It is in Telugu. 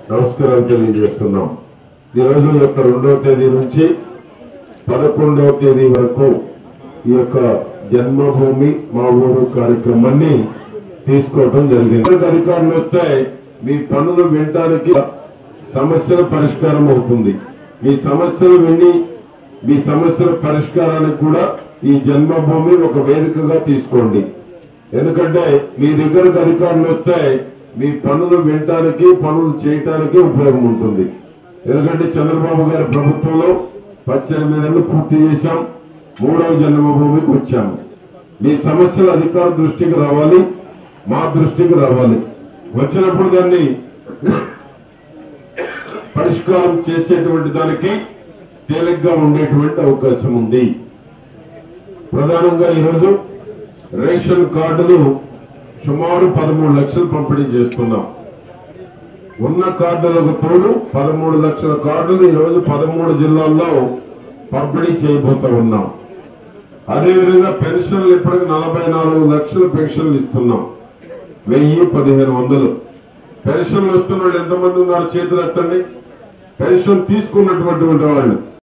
నమస్కారాలు తెలియజేస్తున్నాం ఈ రోజు యొక్క రెండవ తేదీ నుంచి పదకొండవ తేదీ వరకు ఈ యొక్క జన్మభూమి మా ఊరు కార్యక్రమాన్ని తీసుకోవడం జరిగింది ఎవరికి అధికారులు వస్తే మీ పనులు వినటానికి సమస్యల పరిష్కారం అవుతుంది మీ సమస్యలు విని మీ సమస్యల పరిష్కారానికి కూడా ఈ జన్మభూమి ఒక వేదికగా తీసుకోండి ఎందుకంటే మీ దగ్గరకు అధికారులు వస్తే మీ పనులు వినటానికి పనులు చేయటానికి ఉపయోగం ఉంటుంది ఎందుకంటే చంద్రబాబు గారి ప్రభుత్వంలో పద్దెనిమిది నెలలు పూర్తి చేశాం మూడవ జన్మభూమికి వచ్చాము మీ సమస్యలు అధికార దృష్టికి రావాలి మా దృష్టికి రావాలి వచ్చినప్పుడు దాన్ని పరిష్కారం చేసేటువంటి దానికి తేలిగ్గా ఉండేటువంటి అవకాశం ఉంది ప్రధానంగా ఈరోజు రేషన్ కార్డులు సుమారు పదమూడు లక్షలు పంపిణీ చేస్తున్నాం ఉన్న కార్డులకు తోడు పదమూడు లక్షల కార్డులు ఈరోజు పదమూడు జిల్లాల్లో పంపిణీ చేయబోతా ఉన్నాం అదేవిధంగా పెన్షన్లు ఇప్పటికి నలభై నాలుగు లక్షల పెన్షన్లు ఇస్తున్నాం వెయ్యి పదిహేను వందలు పెన్షన్లు వస్తున్న వాళ్ళు ఎంతమంది ఉన్నారు చేతులు ఎత్తండి పెన్షన్ తీసుకున్నటువంటి వాళ్ళు